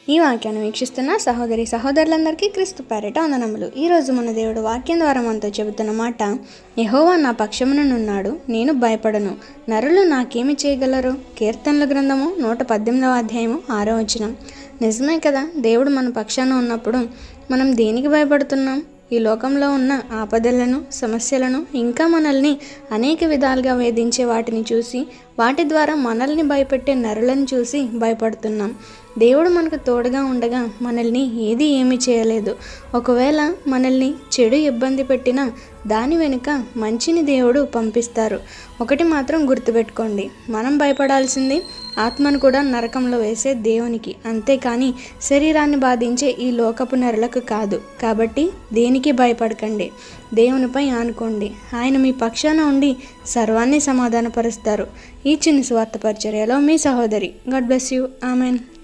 ఈ వాక్యాన్ని వీక్షిస్తున్న సహోదరి సహోదరులందరికీ క్రీస్తు పేరిట వందనములు ఈరోజు మన దేవుడు వాక్యం ద్వారా మనతో చెబుతున్న మాట యహోవా నా పక్షముననున్నాడు నేను భయపడను నరులు నాకేమి చేయగలరు కీర్తనల గ్రంథము నూట పద్దెనిమిదవ అధ్యాయము ఆరో వచనం నిజమే కదా దేవుడు మన పక్షాన ఉన్నప్పుడు మనం దేనికి భయపడుతున్నాం ఈ లోకంలో ఉన్న ఆపదలను సమస్యలను ఇంకా మనల్ని అనేక విధాలుగా వేధించే వాటిని చూసి వాటి ద్వారా మనల్ని భయపెట్టే నరులను చూసి భయపడుతున్నాం దేవుడు మనకు తోడుగా ఉండగా మనల్ని ఏది ఏమీ చేయలేదు ఒకవేళ మనల్ని చెడు ఇబ్బంది పెట్టినా దాని వెనుక మంచిని దేవుడు పంపిస్తారు ఒకటి మాత్రం గుర్తుపెట్టుకోండి మనం భయపడాల్సింది ఆత్మను కూడా నరకంలో వేసే దేవునికి అంతేకాని శరీరాన్ని బాధించే ఈ లోకపు నరులకు కాదు కాబట్టి దేనికి భయపడకండి దేవునిపై ఆనుకోండి ఆయన మీ పక్షాన ఉండి సర్వాన్ని సమాధానపరుస్తారు ఈ చిన్న స్వార్థ పరిచర్యలో మీ సహోదరి గాడ్ బ్లెస్ యూ ఆమెన్